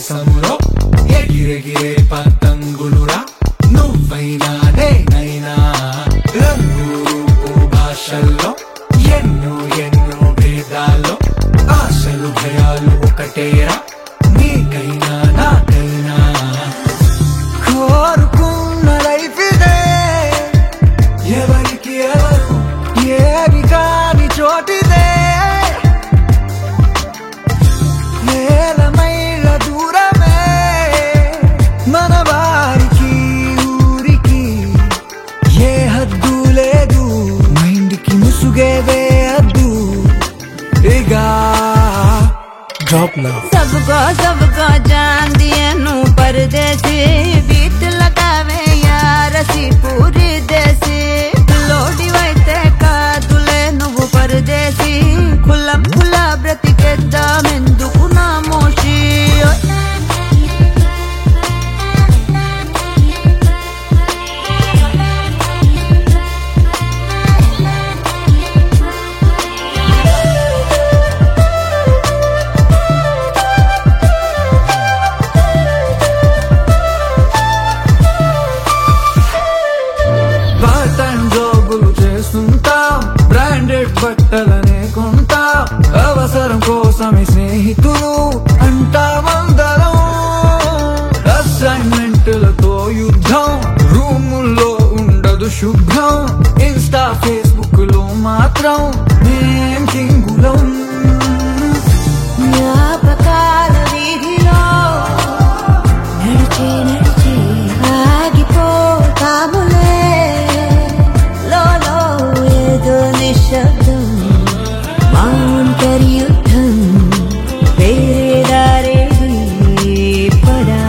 దేశంలో ఎగిరెగిరే పతంగులురా నువ్వైనా నేనైనా రంగు రూపు భాషల్లో ఎన్నో ఎన్నో భేదాల్లో ఆశలు భయాలు ఒకటేరా నీకైనా నాకైనా కోరుకున్న లైఫ్ ఇదే ఎవరికి ఎవరు ఏమి కాని చోటిదే వేల మైళ్ళ దూరమే మన వారికి ఊరికి ఏ హద్దు లేదు మైండ్కి ముసుగే వేయద్దు ఇగా డ్రాప్ నా सबको सबको जान दिए नू परदेसी बीत लगावे यार सी पूरी देसी లోడి వైతే కాదులే నువ్వు పరదేశీ కులం కుల బ్రతికేద్దామెందుకు నా మోషి పార్ట్ టైం జాబులు చేస్తుంటాం బ్రాండెడ్ బట్టలనే కొంటాం అవసరం కోసమే స్నేహితులు అంటామందరం అసైన్మెంట్లతో యుద్ధం రూముల్లో ఉండదు శుభ్రం ఇన్స్టా ఫేస్బుక్ లో మాత్రం మేం కింగులం జ్ఞాపకాల వీధిలో నడిచి నడిచి ఆగిపోతాములే లోలో ఏదో నిశ్శబ్దం మౌంటరి యుద్ధం వేరే దారేది పడా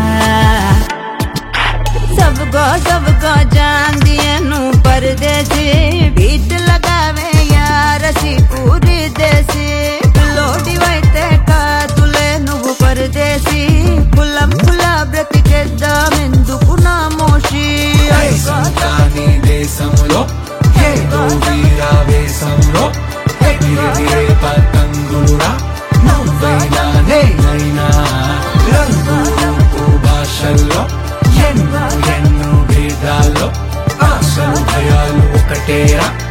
सबको सबको जान दिए नू परदेसी बीट लगावे यार सी पूरी देसी లోడి వైతే కాదులే నువ్వు పరదేశీ కులం కుల బ్రతికేద్దామెందుకు నా మోషి దేశంలోని దేశంలో ఏదో వీరావేశంలో ఎగిరెగిరే పతంగులురా నువ్వైనా నేనైనా రంగు రూపు భాషల్లో ఎన్నో ఎన్నో భేదాల్లో ఆశలు భయాలు ఒకటేరా